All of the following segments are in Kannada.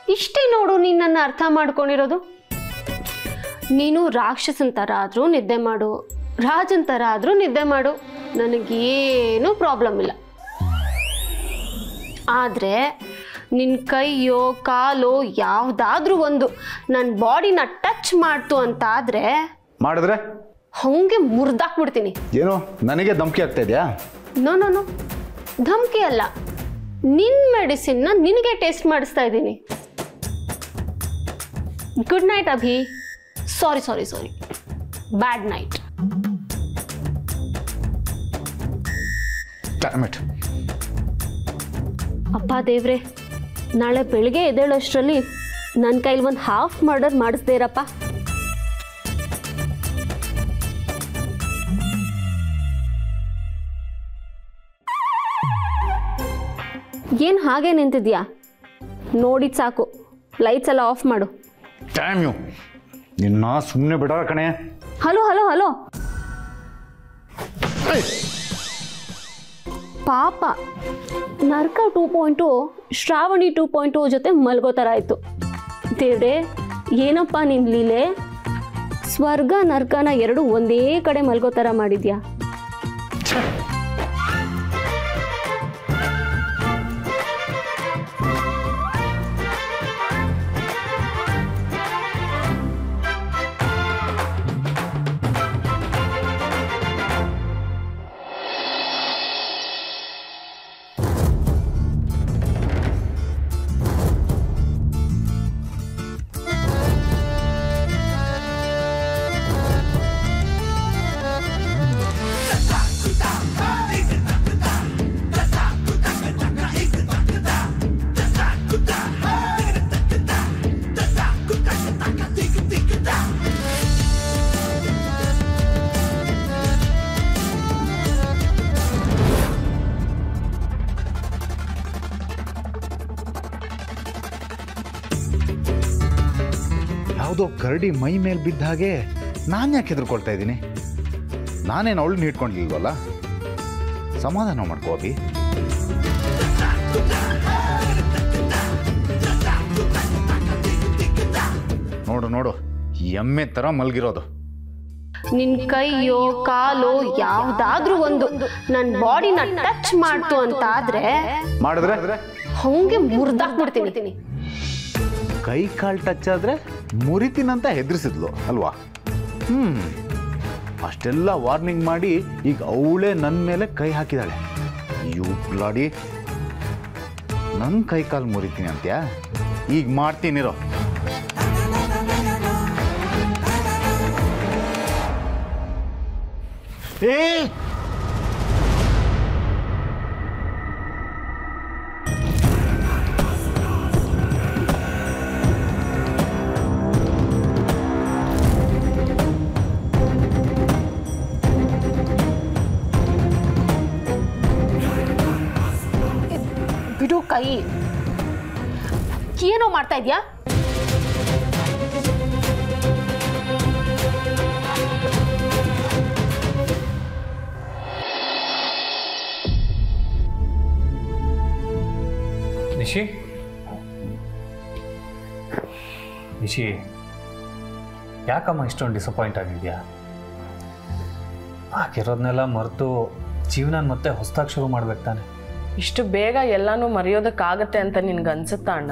ಇಷ್ಟೇ ನೋಡು ನೀನು ನನ್ನ ಅರ್ಥ ಮಾಡ್ಕೊಂಡಿರೋದು ನೀನು ರಾಕ್ಷಸನ್ ಥರ ಆದರೂ ನಿದ್ದೆ ಮಾಡು ರಾಜನ್ ಥರ ಆದರೂ ನಿದ್ದೆ ಮಾಡು ನನಗೇನೂ ಪ್ರಾಬ್ಲಮ್ ಇಲ್ಲ ಆದರೆ ನಿನ್ನ ಕೈಯೋ ಕಾಲೋ ಯಾವುದಾದ್ರೂ ಒಂದು ನನ್ನ ಬಾಡಿನ ಟಚ್ ಮಾಡ್ತು ಅಂತ ಆದರೆ ಮಾಡಿದ್ರೆ ಹಂಗೆ ಮುರಿದಾಕ್ಬಿಡ್ತೀನಿ ಏನು ನನಗೆ ಧಮಕಿ ಆಗ್ತಾ ಇದೆಯಾ ನೋ ನೋ ನೋ ಧಮಕಿ ಅಲ್ಲ ನಿನ್ನ ಮೆಡಿಸಿನ್ನ ನಿನಗೆ ಟೇಸ್ಟ್ ಮಾಡಿಸ್ತಾ ಇದ್ದೀನಿ good night Abhi sorry sorry sorry bad night dammit ಅಪ್ಪ ದೇವ್ರೆ ನಾಳೆ ಬೆಳಿಗ್ಗೆ ಎದ್ದೇಳೋಷ್ಟರಲ್ಲಿ ನನ್ನ ಕೈಲಿ ಒಂದು ಹಾಫ್ ಮರ್ಡರ್ ಮಾಡಿಸ್ದೇ ಇರಪ್ಪ ಏನು ಹಾಗೆ ನಿಂತಿದ್ಯಾ ನೋಡಿದ್ ಸಾಕು ಲೈಟ್ಸ್ ಎಲ್ಲ ಆಫ್ ಮಾಡು ಡ್ಯಾಮ್ ಯು ನಿನ್ನ ಸುಮ್ಮನೆ ಬಿಡ ಕಣೆ ಹಲೋ ಹಲೋ ಹಲೋ ಪಾಪ ನರ್ಕ two point Shravani two point ಜೊತೆ ಮಲ್ಗೋ ಥರ ಆಯಿತು ದೇವ್ರೆ ಏನಪ್ಪ ನಿನ್ನ ಲೀಲೆ ಸ್ವರ್ಗ ನರ್ಕನ ಎರಡು ಒಂದೇ ಕಡೆ ಮಲ್ಗೋ ಥರ ಮಾಡಿದ್ಯಾ ಯಾವುದೋ ಕರಡಿ ಮೈ ಮೇಲೆ ಬಿದ್ದ ಹಾಗೆ ನಾನು ಯಾಕೆ ಹೆದರ್ಕೊಳ್ತಾ ಇದ್ದೀನಿ ನಾನೇನು ಅವಳನ್ನ ಹಿಡ್ಕೊಂಡಿಲ್ವಲ್ಲ ಸಮಾಧಾನ ಮಾಡ್ಕೋ ಅಭಿ ನೋಡು ನೋಡು ಎಮ್ಮೆ ಥರ ಮಲಗಿರೋದು ನಿನ್ನ ಕೈಯೋ ಕಾಲೋ ಯಾವುದಾದ್ರೂ ಒಂದು ನನ್ನ ಬಾಡಿನ ಟಚ್ ಮಾಡ್ತು ಅಂತ ಆದ್ರೆ ಮಾಡಿದ್ರೆ ಹಂಗೆ ಮುರಿದಾಕ್ಬಿಡ್ತೀನಿ ಕೈ ಕಾಲು ಟಚ್ ಆದ್ರೆ ಮುರಿತೀನಂತ ಹೆದರ್ಸಿದ್ಲು ಅಲ್ವಾ ಹ್ಮ್ ಅಷ್ಟೆಲ್ಲ ವಾರ್ನಿಂಗ್ ಮಾಡಿ ಈಗ ಅವಳೇ ನನ್ನ ಮೇಲೆ ಕೈ ಹಾಕಿದಾಳೆ ಯು ಬ್ಲಾಡಿ ನನ್ನ ಕೈ ಕಾಲು ಮುರಿತೀನಿ ಅಂತ್ಯಾ ಈಗ ಮಾಡ್ತೀನಿರೋ ಏ ಬಿಡು ಕೈ ಏನೋ ಮಾಡ್ತಾ ಇದ್ಯಾ ನಿಶಿ ನಿಶಿ ಯಾಕಮ್ಮ ಇಷ್ಟೊಂದು ಡಿಸಪಾಯಿಂಟ್ ಆಗಿದೆಯಾ ಆಗಿರೋದನ್ನೆಲ್ಲ ಮರೆತು ಜೀವನ ಮತ್ತೆ ಹೊಸದಾಗಿ ಶುರು ಮಾಡ್ಬೇಕು ತಾನೆ ಇಷ್ಟು ಬೇಗ ಎಲ್ಲಾನು ಮರೆಯೋದಕ್ಕಾಗತ್ತೆ ಅಂತ ನಿನ್ಗೆ ಅನ್ಸುತ್ತಾ ಅಣ್ಣ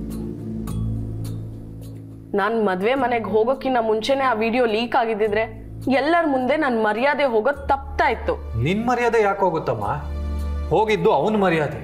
ನಾನು ಮದ್ವೆ ಮನೆಗೆ ಹೋಗೋಕ್ಕಿಂತ ಮುಂಚೆನೆ ಆ ವಿಡಿಯೋ ಲೀಕ್ ಆಗಿದ್ದಿದ್ರೆ ಎಲ್ಲರ ಮುಂದೆ ನನ್ನ ಮರ್ಯಾದೆ ಹೋಗೋದು ತಪ್ತಾ ಇತ್ತು ನಿನ್ ಮರ್ಯಾದೆ ಯಾಕೆ ಹೋಗುತ್ತಮ್ಮ ಹೋಗಿದ್ದು ಅವನ ಮರ್ಯಾದೆ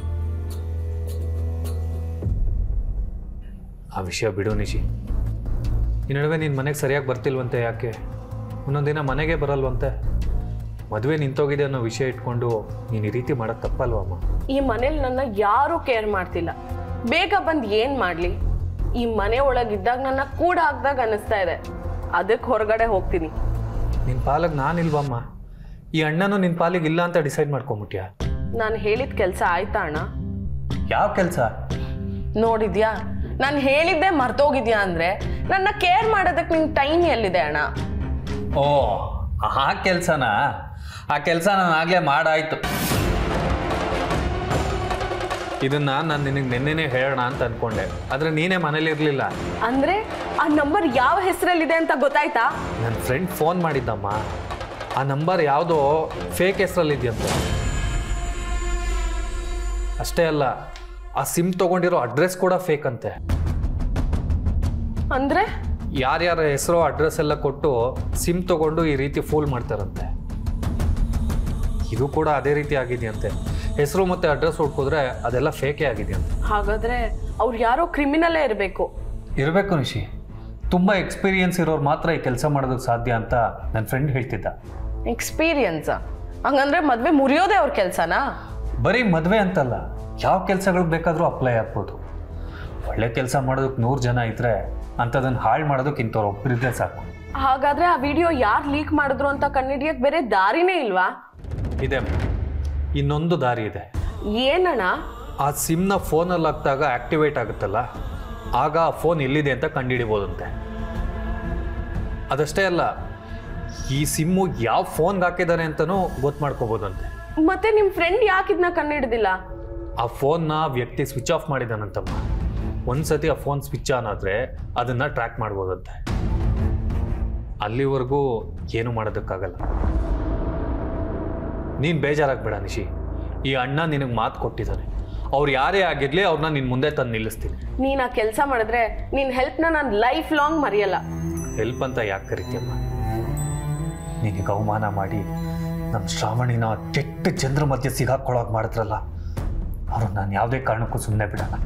ಆ ವಿಷಯ ಬಿಡು ನಿಶಿ ಈ ನಡುವೆ ನಿನ್ನ ಮನೆಗೆ ಸರಿಯಾಗಿ ಬರ್ತಿಲ್ವಂತೆ ಯಾಕೆ ಒಂದೊಂದಿನ ಮನೆಗೆ ಬರಲ್ವಂತೆ ಮದುವೆ ನಿಂತೋಗಿದೆ ಅನ್ನೋ ವಿಷಯ ಇಟ್ಕೊಂಡು ನೀನು ಈ ರೀತಿ ಮಾಡೋದು ತಪ್ಪಲ್ವಮ್ಮ ಈ ಮನೇಲಿ ನನ್ನ ಯಾರೂ ಕೇರ್ ಮಾಡ್ತಿಲ್ಲ ಬೇಗ ಬಂದು ಏನ್ ಮಾಡ್ಲಿ ಈ ಮನೆ ಒಳಗಿದ್ದಾಗ ನನ್ನ ಕೂಡ ಹಾಕ್ದಾಗ ಅನಿಸ್ತಾ ಇದೆ ಅದಕ್ಕೆ ಹೊರಗಡೆ ಹೋಗ್ತೀನಿ ನಿನ್ನ ಪಾಲಿಗೆ ನಾನಿಲ್ವಮ್ಮ ಈ ಅಣ್ಣನೂ ನಿನ್ನ ಪಾಲಿಗೆ ಇಲ್ಲ ಅಂತ ಡಿಸೈಡ್ ಮಾಡ್ಕೊಂಬಿಟ್ಯಾ ನಾನು ಹೇಳಿದ ಕೆಲಸ ಆಯ್ತಾ ಅಣ್ಣ ಯಾವ ಕೆಲಸ ನೋಡಿದ್ಯಾ ನಾನು ಹೇಳಿದ್ದೆ ಮರ್ತೋಗಿದ್ಯಾ ಅಂದ್ರೆ ನನ್ನ ಕೇರ್ ಮಾಡೋದಕ್ಕೆ ನಿಂಗೆ ಟೈಮ್ ಎಲ್ಲಿದೆ ಅಣ್ಣ ಓ ಆ ಕೆಲಸನಾ ಆ ಕೆಲಸ ನಾನು ಆಗಲೇ ಮಾಡಾಯ್ತು ಇದನ್ನ ನಾನು ನಿನಗೆ ನಿನ್ನೆನೇ ಹೇಳೋಣ ಅಂತ ಅನ್ಕೊಂಡೆ ಆದರೆ ನೀನೇ ಮನೇಲಿ ಇರಲಿಲ್ಲ ಅಂದ್ರೆ ಆ ನಂಬರ್ ಯಾವ ಹೆಸರಲ್ಲಿದೆ ಅಂತ ಗೊತ್ತಾಯ್ತಾ ನನ್ನ ಫ್ರೆಂಡ್ ಫೋನ್ ಮಾಡಿದ್ದಮ್ಮ ಆ ನಂಬರ್ ಯಾವುದೋ ಫೇಕ್ ಹೆಸರಲ್ಲಿದೆಯಂತೆ ಅಷ್ಟೇ ಅಲ್ಲ ಆ ಸಿಮ್ ತಗೊಂಡಿರೋ ಅಡ್ರೆಸ್ ಕೂಡ ಫೇಕ್ ಅಂತೆ ಅಂದ್ರೆ ಯಾರ್ಯಾರ ಹೆಸರು ಅಡ್ರೆಸ್ ಎಲ್ಲ ಕೊಟ್ಟು ಸಿಮ್ ತಗೊಂಡು ಈ ರೀತಿ ಫೂಲ್ ಮಾಡ್ತಾರಂತೆ ಇದು ಕೂಡ ಅದೇ ರೀತಿ ಆಗಿದೆಯಂತೆ ಹೆಸರು ಮತ್ತು ಅಡ್ರೆಸ್ ಹುಡ್ಕಿದ್ರೆ ಅದೆಲ್ಲ ಫೇಕೇ ಆಗಿದೆಯಂತೆ ಹಾಗಾದ್ರೆ ಅವ್ರು ಯಾರೋ ಕ್ರಿಮಿನಲ್ಲೇ ಇರಬೇಕು ಇರಬೇಕು ನಿಶಿ ತುಂಬ ಎಕ್ಸ್ಪೀರಿಯನ್ಸ್ ಇರೋರು ಮಾತ್ರ ಈ ಕೆಲಸ ಮಾಡೋದಕ್ಕೆ ಸಾಧ್ಯ ಅಂತ ನನ್ನ ಫ್ರೆಂಡ್ ಹೇಳ್ತಿದ್ದ ಎಕ್ಸ್ಪೀರಿಯನ್ಸ್ ಹಂಗಂದ್ರೆ ಮದ್ವೆ ಮುರಿಯೋದೇ ಅವ್ರ ಕೆಲ್ಸನಾ ಬರೀ ಮದುವೆ ಅಂತಲ್ಲ ಯಾವ ಕೆಲಸಗಳಿಗೆ ಬೇಕಾದರೂ ಅಪ್ಲೈ ಆಗ್ಬೋದು ಒಳ್ಳೆ ಕೆಲಸ ಮಾಡೋದಕ್ಕೆ ನೂರು ಜನ ಇದ್ದರೆ ಅಂಥದನ್ನು ಹಾಳು ಮಾಡೋದಕ್ಕೆ ಇಂಥವ್ರು ಒಬ್ಬರಿದ್ರೆ ಸಾಕು ಹಾಗಾದ್ರೆ ಆ ವಿಡಿಯೋ ಯಾರು ಲೀಕ್ ಮಾಡಿದ್ರು ಅಂತ ಕಂಡಿಡಿಯಕ್ ಬೇರೆ ದಾರಿನೇ ಇಲ್ವಾ ಇದೆ ಇನ್ನೊಂದು ದಾರಿ ಇದೆ ಏನಣ್ಣ ಆ ಸಿಮ್ನ ಫೋನಲ್ಲಿ ಹಾಕಿದಾಗ ಆಕ್ಟಿವೇಟ್ ಆಗುತ್ತಲ್ಲ ಆಗ ಆ ಫೋನ್ ಎಲ್ಲಿದೆ ಅಂತ ಕಂಡುಹಿಡಿಬೋದಂತೆ ಅದಷ್ಟೇ ಅಲ್ಲ ಈ ಸಿಮ್ಮು ಯಾವ ಫೋನ್ಗೆ ಹಾಕಿದ್ದಾನೆ ಅಂತಲೂ ಗೊತ್ತು ಮಾಡ್ಕೋಬೋದಂತೆ ಮತ್ತೆ ನಿಮ್ ಫ್ರೆಂಡ್ ಯಾಕೆ ಇದನ್ನ ಕಂಡಿಡ್ದಿಲ್ಲ ಆ ಫೋನ್ನ ವ್ಯಕ್ತಿ ಸ್ವಿಚ್ ಆಫ್ ಮಾಡಿದಾನಂತಮ್ಮ ಒಂದ್ಸತಿ ಆ ಫೋನ್ ಸ್ವಿಚ್ ಆನ್ ಆದರೆ ಅದನ್ನು ಟ್ರ್ಯಾಕ್ ಮಾಡ್ಬೋದಂತೆ ಅಲ್ಲಿವರೆಗೂ ಏನು ಮಾಡೋದಕ್ಕಾಗಲ್ಲ ನೀನು ಬೇಜಾರಾಗಬೇಡ ನಿಶಿ ಈ ಅಣ್ಣ ನಿನಗೆ ಮಾತು ಕೊಟ್ಟಿದ್ದಾನೆ ಅವ್ರು ಯಾರೇ ಆಗಿರಲಿ ಅವ್ರನ್ನ ನಿನ್ನ ಮುಂದೆ ತಂದು ನಿಲ್ಲಿಸ್ತೀನಿ ನೀನ್ ಆ ಕೆಲಸ ಮಾಡಿದ್ರೆ ನಿನ್ ಹೆಲ್ಪ್ನ ನಾನು ಲೈಫ್ ಲಾಂಗ್ ಮರೆಯಲ್ಲ ಹೆಲ್ಪ್ ಅಂತ ಯಾಕೆ ಕರಿತೀಯಮ್ಮ ನಿನಗೆ ಅವಮಾನ ಮಾಡಿ ನಮ್ಮ ಶ್ರಾವಣಿನ ಕೆಟ್ಟ ಜನರ ಮಧ್ಯೆ ಸಿಗಾಕೊಳ್ಳೋಕೆ ಮಾಡಿದ್ರಲ್ಲ ಅವರು ನಾನು ಯಾವುದೇ ಕಾರಣಕ್ಕೂ ಸುಮ್ಮನೆ ಬಿಡಲ್ಲ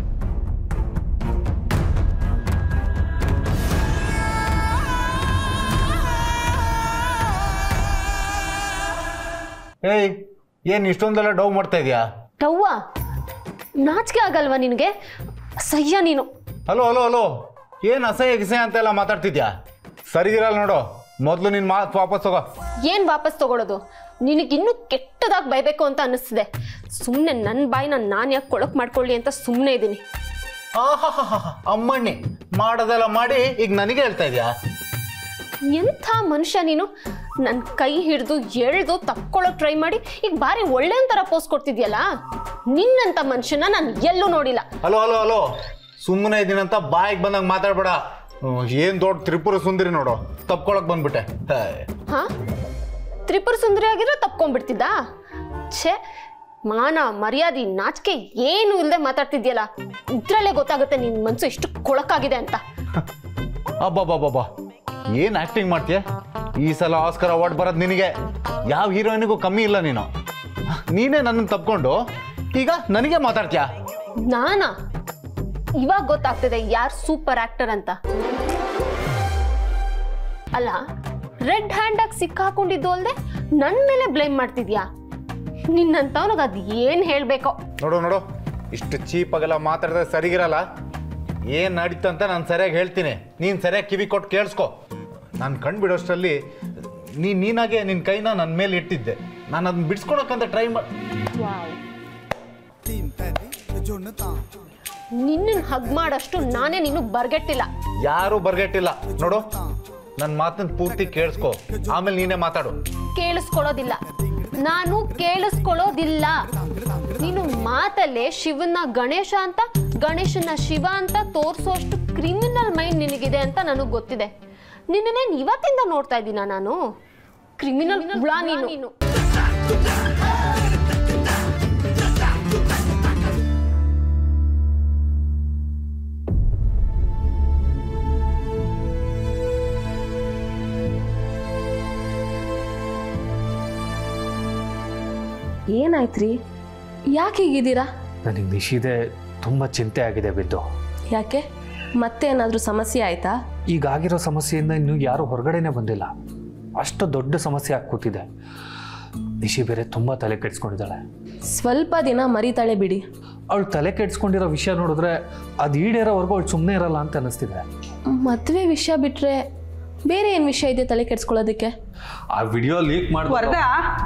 ಏಯ್ ಏನು ಇಷ್ಟೊಂದೆಲ್ಲ ಡವ್ ಮಾಡ್ತಾ ಇದೀಯಾ ಟವ್ವ ನಾಚಿಕೆ ಆಗಲ್ವಾ ನಿನಗೆ ಸಹ್ಯ ನೀನು ಹಲೋ ಹಲೋ ಹಲೋ ಏನು ಅಸಹ್ಯ ಗಿಸಹ್ಯ ಅಂತೆಲ್ಲ ಮಾತಾಡ್ತಿದ್ಯಾ ಸರಿಗಿರಲ್ಲ ನೋಡು ಮೊದಲು ನಿನ್ನ ಮಾತು ವಾಪಸ್ ಹೋಗೋ ಏನು ವಾಪಸ್ ತಗೊಳ್ಳೋದು ನಿನಗಿನ್ನೂ ಕೆಟ್ಟದಾಗಿ ಬೈಬೇಕು ಅಂತ ಅನ್ನಿಸ್ತಿದೆ ಸುಮ್ಮನೆ ನನ್ನ ಬಾಯಿನ ನಾನು ಯಾಕೆ ಕೊಳಕ್ ಮಾಡ್ಕೊಳ್ಳಿ ಅಂತ ಸುಮ್ಮನೆ ಇದ್ದೀನಿ ಆಹಾಹಾಹಾ, ಅಮ್ಮಣ್ಣಿ ಮಾಡೋದೆಲ್ಲ ಮಾಡಿ ಈಗ ನನಗೆ ಹೇಳ್ತಾ ಇದೆಯಾ ಎಂಥ ಮನುಷ್ಯ ನೀನು ನನ್ನ ಕೈ ಹಿಡಿದು ಎಳ್ದು ತಕ್ಕೊಳ್ಳೋಕೆ ಟ್ರೈ ಮಾಡಿ ಈಗ ಬಾರಿ ಒಳ್ಳೆ ಥರ ಪೋಸ್ ಕೊಡ್ತಿದ್ಯಲ್ಲ ನಿನ್ನಂಥ ಮನುಷ್ಯನ ನಾನು ಎಲ್ಲೂ ನೋಡಿಲ್ಲ ಹಲೋ ಹಲೋ ಹಲೋ ಸುಮ್ಮನೆ ಇದ್ದೀನಂತ ಬಾಯಿಗೆ ಬಂದಂಗೆ ಮಾತಾಡ್ಬೇಡ ಏನು ದೊಡ್ಡ ತ್ರಿಪುರ ಸುಂದರಿ ನೋಡು ತಪ್ಕೊಳಕ್ ಬಂದ್ಬಿಟ್ಟೆ ಹೇ. ಹಾ ತ್ರಿಪುರ ಸುಂದರಿ ಆಗಿದ್ರೆ ತಪ್ಕೊಂಡ್ಬಿಡ್ತಿದ್ದ ಛೇ ಮಾನ ಮರ್ಯಾದೆ ನಾಚಿಕೆ ಏನು ಇಲ್ಲದೆ ಮಾತಾಡ್ತಿದ್ಯಲ್ಲ ಇದ್ರಲ್ಲೇ ಗೊತ್ತಾಗುತ್ತೆ ನಿನ್ನ ಮನಸ್ಸು ಎಷ್ಟು ಕೊಳಕಾಗಿದೆ ಅಂತ ಅಬ್ಬಬ್ಬಬ್ಬಬ್ಬ ಏನು ಆ್ಯಕ್ಟಿಂಗ್ ಮಾಡ್ತೀಯ ಈ ಸಲ ಆಸ್ಕರ್ ಅವಾರ್ಡ್ ಬರೋದು ನಿನಗೆ ಯಾವ ಹೀರೋಯಿನಿಗೂ ಕಮ್ಮಿ ಇಲ್ಲ ನೀನು ನೀನೇ ನನ್ನನ್ನು ತಪ್ಕೊಂಡು ಈಗ ನನಗೆ ಮಾತಾಡ್ತೀಯಾ ನಾನಾ ಇವಾಗ ಗೊತ್ತಾಗ್ತಿದೆ ಯಾರು ಸೂಪರ್ ಆಕ್ಟರ್ ಅಂತ ಅಲ್ಲ ರೆಡ್ ಹ್ಯಾಂಡಾಗಿ ಸಿಕ್ಕಾಕೊಂಡಿದ್ದು ಅಲ್ಲದೆ ನನ್ನ ಮೇಲೆ ಬ್ಲೇಮ್ ಮಾಡ್ತಿದ್ಯಾ ನಿನ್ನಂತವನಿಗೆ ಅದು ಏನು ಹೇಳಬೇಕೋ ನೋಡು ನೋಡು ಇಷ್ಟು ಚೀಪಾಗೆಲ್ಲ ಮಾತಾಡಿದ್ರೆ ಸರಿಗಿರಲ್ಲ ಏನು ನಡೀತಂತ ನಾನು ಸರಿಯಾಗಿ ಹೇಳ್ತೀನಿ ನೀನು ಸರಿಯಾಗಿ ಕಿವಿ ಕೊಟ್ಟು ಕೇಳಿಸ್ಕೊ ನಾನು ಕಣ್ಣು ಬಿಡೋಷ್ಟರಲ್ಲಿ ನೀ ನೀನಾಗೆ ನಿನ್ನ ಕೈನ ನನ್ನ ಮೇಲೆ ಇಟ್ಟಿದ್ದೆ ನಾನು ಅದನ್ನ ಬಿಡಿಸ್ಕೊಳಕ್ಕಂತ ಟ್ರೈ ಮಾಡಿ ನಿನ್ನನ್ನು ಹಗ್ ಮಾಡೋಷ್ಟು ನಾನೇ ನೀನು ಬರ್ಗೆಟ್ಟಿಲ್ಲ ಯಾರೂ ಬರ್ಗೆಟ್ಟಿಲ್ಲ ನೋಡು ನನ್ನ ಮಾತನ್ನ ಪೂರ್ತಿ ಕೇಳಿಸ್ಕೊ ಆಮೇಲೆ ನೀನೇ ಮಾತಾಡು ಕೇಳಿಸ್ಕೊಳ್ಳೋದಿಲ್ಲ ನಾನು ಕೇಳಿಸ್ಕೊಳ್ಳೋದಿಲ್ಲ ನೀನು ಮಾತಲ್ಲೇ ಶಿವನ ಗಣೇಶ ಅಂತ ಗಣೇಶನ ಶಿವ ಅಂತ ತೋರಿಸೋಷ್ಟು ಕ್ರಿಮಿನಲ್ ಮೈಂಡ್ ನಿನಗಿದೆ ಅಂತ ನನಗೆ ಗೊತ್ತಿದೆ ನಿನ್ನೇನು ಇವತ್ತಿಂದ ನೋಡ್ತಾ ಇದ್ದೀನ ನಾನು ಕ್ರಿಮಿನಲ್ ಹುಳ ನೀನು ಏನಾಯ್ತ್ರಿ ಯಾಕೆ ಹೀಗಿದ್ದೀರಾ ನನಗೆ ನಿಶಿದೆ ತುಂಬ ಚಿಂತೆ ಆಗಿದೆ ಬಿದ್ದು ಯಾಕೆ ಮತ್ತೆ ಏನಾದರೂ ಸಮಸ್ಯೆ ಆಯ್ತಾ ಈಗ ಆಗಿರೋ ಸಮಸ್ಯೆಯಿಂದ ಇನ್ನೂ ಯಾರೂ ಹೊರಗಡೆನೇ ಬಂದಿಲ್ಲ ಅಷ್ಟು ದೊಡ್ಡ ಸಮಸ್ಯೆ ಆಗಿ ಕೂತಿದೆ ನಿಶಿ ಬೇರೆ ತುಂಬ ತಲೆ ಕೆಡಿಸ್ಕೊಂಡಿದ್ದಾಳೆ ಸ್ವಲ್ಪ ದಿನ ಮರಿತಾಳೆ ಬಿಡಿ ಅವಳು ತಲೆ ಕೆಡಿಸ್ಕೊಂಡಿರೋ ವಿಷಯ ನೋಡಿದ್ರೆ ಅದು ಈಡೇರೋವರೆಗೂ ಅವಳು ಸುಮ್ಮನೆ ಇರಲ್ಲ ಅಂತ ಅನಿಸ್ತಿದೆ ಮದುವೆ ವಿಷಯ ಬಿಟ್ರೆ ಬೇರೆ ಏನು ವಿಷಯ ಇದೆ ತಲೆ ಕೆಡ್ಸ್ಕೊಳ್ಳೋದಕ್ಕೆ ಆ ವಿಡಿಯೋ ಲೀಕ್ ಮಾಡಿ ವರದ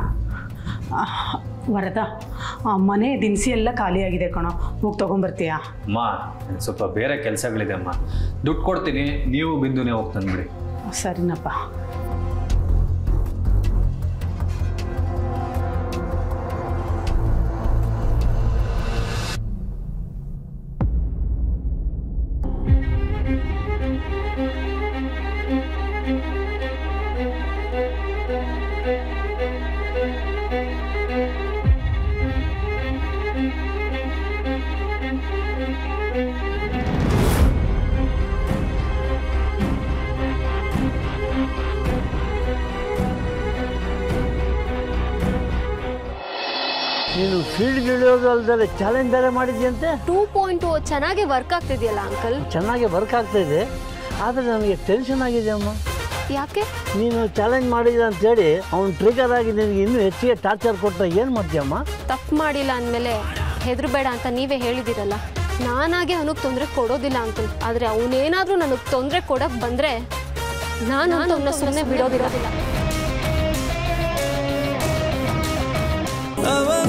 ವರದ ಆ ಮನೆ ದಿನಸಿ ಎಲ್ಲ ಖಾಲಿಯಾಗಿದೆ ಕಣೋ ಹೋಗಿ ತೊಗೊಂಬರ್ತೀಯಾ ಅಮ್ಮ ನಂಗ್ ಸ್ವಲ್ಪ ಬೇರೆ ಕೆಲಸಗಳಿದೆ ಅಮ್ಮ ದುಡ್ಡು ಕೊಡ್ತೀನಿ ನೀವು ಬಿಂದುನೇ ಹೋಗಿ ತಂದ್ಬಿಡಿ ಸರಿನಪ್ಪ ನೀನು ಫೀಲ್ಡ್ ಇಳಿಯೋದು ಅಲ್ದರೆ ಚಾಲೆಂಜ್ ಬೇರೆ ಮಾಡಿದ್ಯಂತೆ ಟೂ ಪಾಯಿಂಟ್ ಚೆನ್ನಾಗಿ ವರ್ಕ್ ಆಗ್ತಿದೆಯಲ್ಲ ಅಂಕಲ್ ಚೆನ್ನಾಗಿ ವರ್ಕ್ ಆಗ್ತಾ ಇದೆ ಆದರೆ ನನಗೆ ಟೆನ್ಷನ್ ಆಗಿದೆ ಅಮ್ಮ ಯಾಕೆ ನೀನು ಚಾಲೆಂಜ್ ಮಾಡಿದ ಅಂತೇಳಿ ಅವ್ನು ಟ್ರಿಗರ್ ಆಗಿ ನಿನಗೆ ಇನ್ನೂ ಹೆಚ್ಚಿಗೆ ಟಾರ್ಚರ್ ಕೊಟ್ಟರೆ ಏನು ಮಾಡ್ತೀಯಮ್ಮ ತಪ್ಪು ಮಾಡಿಲ್ಲ ಅಂದಮೇಲೆ ಹೆದರಬೇಡ ಅಂತ ನೀವೇ ಹೇಳಿದಿರಲ್ಲ ನಾನಾಗೆ ಅವನಿಗೆ ತೊಂದರೆ ಕೊಡೋದಿಲ್ಲ ಅಂಕಲ್ ಆದರೆ ಅವನೇನಾದರೂ ನನಗೆ ತೊಂದರೆ ಕೊಡಕ್ಕೆ ಬಂದರೆ ನಾನು ಅವನ್ನ ಸುಮ್ಮನೆ ಬಿಡೋದಿರೋದಿಲ್ಲ ಅವ